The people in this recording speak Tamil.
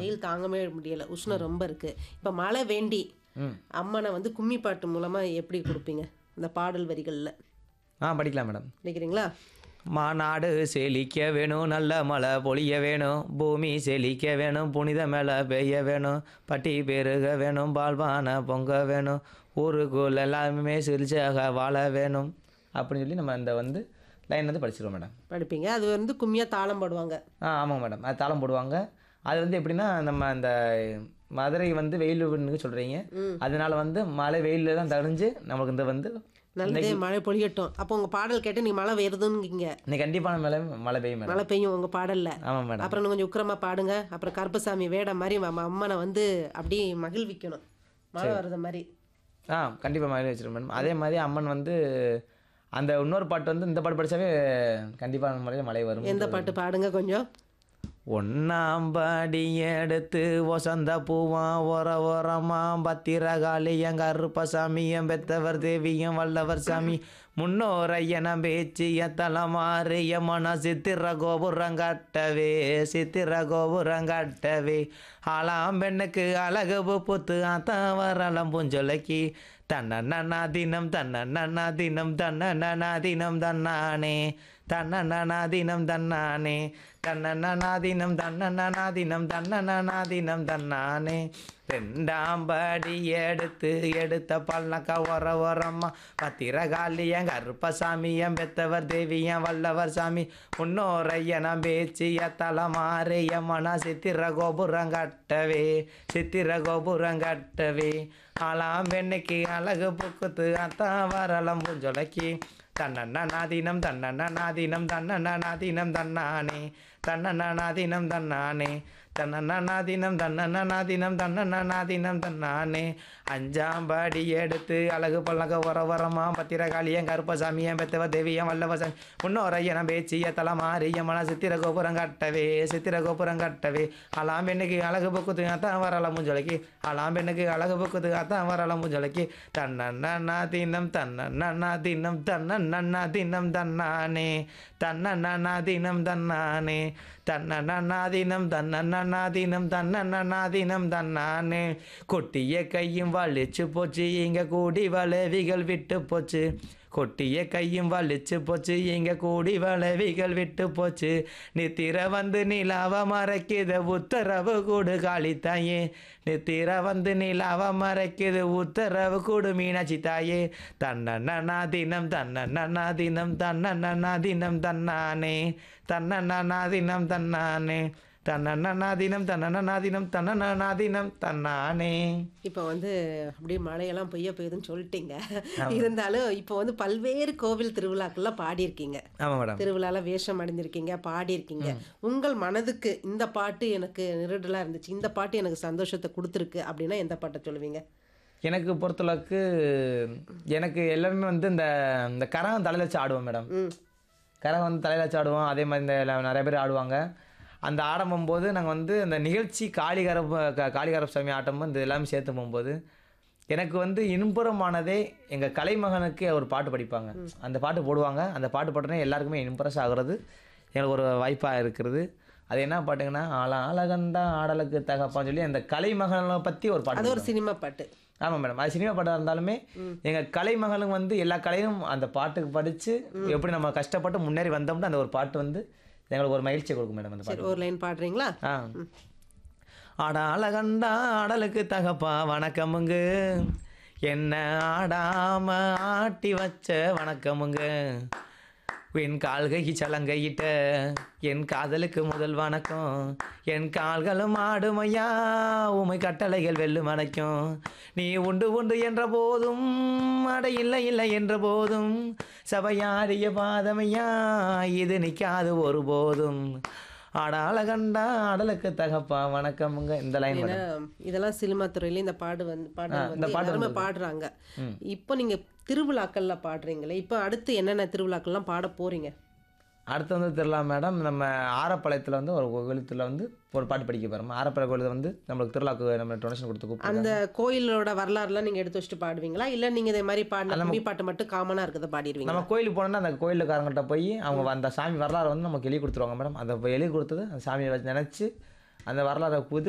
வெயில் தாங்கவே முடியல உஷ்ணம் ரொம்ப இருக்கு இப்போ மழை வேண்டி ம் அம்மனை வந்து கும்மி பாட்டு மூலமா எப்படி கொடுப்பீங்க இந்த பாடல் வரிகள்ல ஆ படிக்கலாம் மேடம் நினைக்கிறீங்களா மாநாடு செழிக்க வேணும் நல்ல மழை பொழிய வேணும் பூமி செழிக்க வேணும் புனித மேலே பெய்ய வேணும் பட்டி பெருக வேணும் பால்வான பொங்க வேணும் ஊருக்குள்ள எல்லாருமே சிரிச்சாக வாழ வேணும் அப்படின்னு சொல்லி நம்ம இந்த வந்து லைன் வந்து படிச்சிருவோம் மேடம் படிப்பீங்க அது வந்து கும்மியா தாளம் போடுவாங்க ஆ ஆமாங்க மேடம் அது தாளம் போடுவாங்க அது வந்து எப்படின்னா நம்ம அந்த மதுரை வந்து வெயிலுன்னு சொல்கிறீங்க அதனால வந்து மழை வெயிலில் தான் தணிஞ்சு நமக்கு இந்த வந்து நல்லதே மழை பொழியட்டும் அப்போ உங்க பாடல் கேட்டு நீங்க மழை வருதுன்னு இன்னைக்கு கண்டிப்பான மழை மழை பெய்யும் மேடம் மழை பெய்யும் உங்க பாடல்ல ஆமாம் மேடம் அப்புறம் இன்னும் கொஞ்சம் உக்கிரமா பாடுங்க அப்புறம் கருப்பசாமி வேடம் மாதிரி நம்ம அம்மனை வந்து அப்படியே மகிழ்விக்கணும் மழை வர்றது மாதிரி ஆ கண்டிப்பாக மழை வச்சிருக்கேன் மேடம் அதே மாதிரி அம்மன் வந்து அந்த இன்னொரு பாட்டு வந்து இந்த பாட்டு படித்தாவே கண்டிப்பான முறையில் மழை வரும் எந்த பாட்டு பாடுங்க கொஞ்சம் ஒன்னாம் படி எடுத்து வசந்த பூவான் ஒர ஓரமாம் பத்திரகாளியம் கருப்பசாமியம் பெத்தவர் தேவியம் வல்லவர் சாமி முன்னோர் ஐயனம் பேச்சிய தலைமாறிய மன சித்திர கோபுரங்கட்டவே சித்திர கோபுரங்கட்டவே ஆளாம் பெண்ணுக்கு அழகு புத்து அத்தான் வரலம் புஞ்சொலைக்கு தன்னண்ணா தினம் தன்னண்ணா தினம் தன்னண்ணா தினம் தன்னானே தன்னண்ணா தினம் தன்னானே தன்னண்ணா தினம் தன்னண்ணா தினம் தன்னண்ணா தினம் தன்னானே ரெண்டாம் படி எடுத்து எடுத்த பல்லக்க ஒர ஒரம்மா பத்திரகாளியம் கருப்பசாமியம் பெத்தவர் தேவியம் வல்லவர் சாமி முன்னோரையனம் பேச்சிய தலைமாறிய மன சித்திர கோபுரங்கட்டவே சித்திர கோபுரங்கட்டவே ஆளாம் பெண்ணுக்கு அழகு புக்குத்து அத்தான் வரலம் புஞ்சொலைக்கு தன்னண்ணா தினம் தன்னண்ணா தினம் தன்னண்ணா தினம் தன்னானே தன்னண்ணா தினம் தன்னானே தன்னண்ணா தினம் தன்னண்ணா தினம் தன்னண்ணா தினம் தன்னானே அஞ்சாம் படி எடுத்து அழகு பல்லக வர வரமா பத்திரகாளியம் கருப்பசாமியம் பெத்தவ தேவியம் வல்லவசாமி முன்னோரையனம் பேச்சிய தலைமாறிய மன சித்திர கோபுரம் கட்டவே சித்திர கோபுரம் கட்டவே அலாம் பெண்ணுக்கு அழகு புக்குத்து அத்தான் வரல முஞ்சொலைக்கு அலாம் பெண்ணுக்கு அழகு புக்குத்து அத்தான் வரல முஞ்சொலைக்கு தன்னண்ணா தினம் தன்னண்ணா தினம் தன்னண்ணா தினம் தன்னானே தன்னண்ணா தினம் தன்னானே தன்னண்ணா தினம் தன்னண்ணா தினம் தன்னண்ணா தினம் தன்னானே கொட்டிய கையும் வலிச்சு போச்சு இங்க கூடி வளவிகள் விட்டு போச்சு கொட்டிய கையும் வலிச்சு போச்சு இங்க கூடி வளவிகள் விட்டு போச்சு நித்திர வந்து நிலாவ மறைக்குது உத்தரவு கூடு காளித்தாயே நித்திர வந்து நிலாவ மறைக்குது உத்தரவு கூடு மீனாட்சி தாயே தன்னண்ணா தினம் தன்னண்ணா தினம் தன்னண்ணா தினம் தன்னானே தன்னண்ணா தினம் தன்னானே தன்னண்ணா தினம் தன்னண்ணா தினம் தன்னண்ணா தினம் தன்னானே இப்போ வந்து அப்படியே மழையெல்லாம் பெய்ய பெய்யுதுன்னு சொல்லிட்டீங்க இருந்தாலும் இப்போ வந்து பல்வேறு கோவில் திருவிழாக்கள்லாம் பாடியிருக்கீங்க ஆமாம் மேடம் திருவிழால வேஷம் அடைஞ்சிருக்கீங்க பாடியிருக்கீங்க உங்கள் மனதுக்கு இந்த பாட்டு எனக்கு நிருடலாக இருந்துச்சு இந்த பாட்டு எனக்கு சந்தோஷத்தை கொடுத்துருக்கு அப்படின்னா எந்த பாட்டை சொல்லுவீங்க எனக்கு பொறுத்தளவுக்கு எனக்கு எல்லாமே வந்து இந்த இந்த கரகம் தலையில் வச்சு ஆடுவோம் மேடம் ம் கரகம் வந்து தலையில் வச்சு ஆடுவோம் அதே மாதிரி இந்த எல்லாம் நிறைய பேர் ஆடுவாங்க அந்த ஆடம் போது நாங்கள் வந்து அந்த நிகழ்ச்சி காளிகரப்ப க- காளிகரப்ப சாமி ஆட்டம் இந்த எல்லாமே சேர்த்து போகும்போது எனக்கு வந்து இன்புறமானதே எங்கள் கலைமகனுக்கு ஒரு பாட்டு படிப்பாங்க அந்த பாட்டு போடுவாங்க அந்த பாட்டு பாட்டுனா எல்லாருக்குமே இம்ப்ரெஸ் ஆகுறது எனக்கு ஒரு வாய்ப்பாக இருக்கிறது அது என்ன பாட்டுங்கன்னா ஆள அழகந்தா ஆடலுக்கு தகப்பான்னு சொல்லி அந்த கலைமகனை பற்றி ஒரு பாட்டு அது ஒரு சினிமா பாட்டு ஆமாம் மேடம் அது சினிமா பாட்டாக இருந்தாலுமே எங்கள் கலைமகளும் வந்து எல்லா கலையும் அந்த பாட்டுக்கு படித்து எப்படி நம்ம கஷ்டப்பட்டு முன்னேறி வந்தோம்னா அந்த ஒரு பாட்டு வந்து எங்களுக்கு ஒரு மகிழ்ச்சியை கொடுக்கும் மேடம் அந்த பாட்டு சரி ஒரு லைன் பாடுறீங்களா ஆ ஆட அழகண்டா ஆடலுக்கு தகப்பா வணக்கமுங்க என்ன ஆடாம ஆட்டி வச்ச வணக்கமுங்க என் கால்கை சலங்கையிட்ட என் காதலுக்கு முதல் வணக்கம் என் கால்களும் ஆடுமையா உமை கட்டளைகள் வெல்லும் வணக்கம் நீ உண்டு உண்டு என்ற போதும் அட இல்லை இல்லை என்ற போதும் சபையாடிய பாதமையா இது நிற்காது ஒருபோதும் ஆட அழகண்டா ஆடலுக்கு தகப்பா வணக்கமுங்க இந்த லைன் ஏன்னா இதெல்லாம் சினிமா துறையில இந்த பாடு வந்து பாடல் இந்த வந்து பாட்டு எல்லாருமே பாடுறாங்க இப்போ நீங்க திருவிழாக்கள்ல பாடுறீங்களே இப்போ அடுத்து என்னென்ன திருவிழாக்கள்லாம் பாட போறீங்க அடுத்து வந்து திருவிழா மேடம் நம்ம ஆரப்பாளையத்தில் வந்து ஒரு கோயிலத்தில் வந்து ஒரு பாட்டு படிக்க போகிறோம் ஆரப்பாளைய கோயிலில் வந்து நம்மளுக்கு திருவிழாக்கு நம்ம டொனேஷன் கொடுத்து கூப்பிட்டு அந்த கோயிலோட வரலாறுலாம் நீங்க எடுத்து வச்சுட்டு பாடுவீங்களா இல்ல நீங்க இதே மாதிரி பாடின கும்மி பாட்டு மட்டும் காமனா இருக்கிறத பாடிடுவீங்க நம்ம கோயிலுக்கு போனோம்னா அந்த கோயிலுக்காரங்கிட்ட போய் அவங்க அந்த சாமி வரலாறு வந்து நமக்கு எழுதி கொடுத்துருவாங்க மேடம் அதை போய் எழுதி கொடுத்தது அந்த சாமியை வச்சு நினச்சி அந்த வரலாறை புது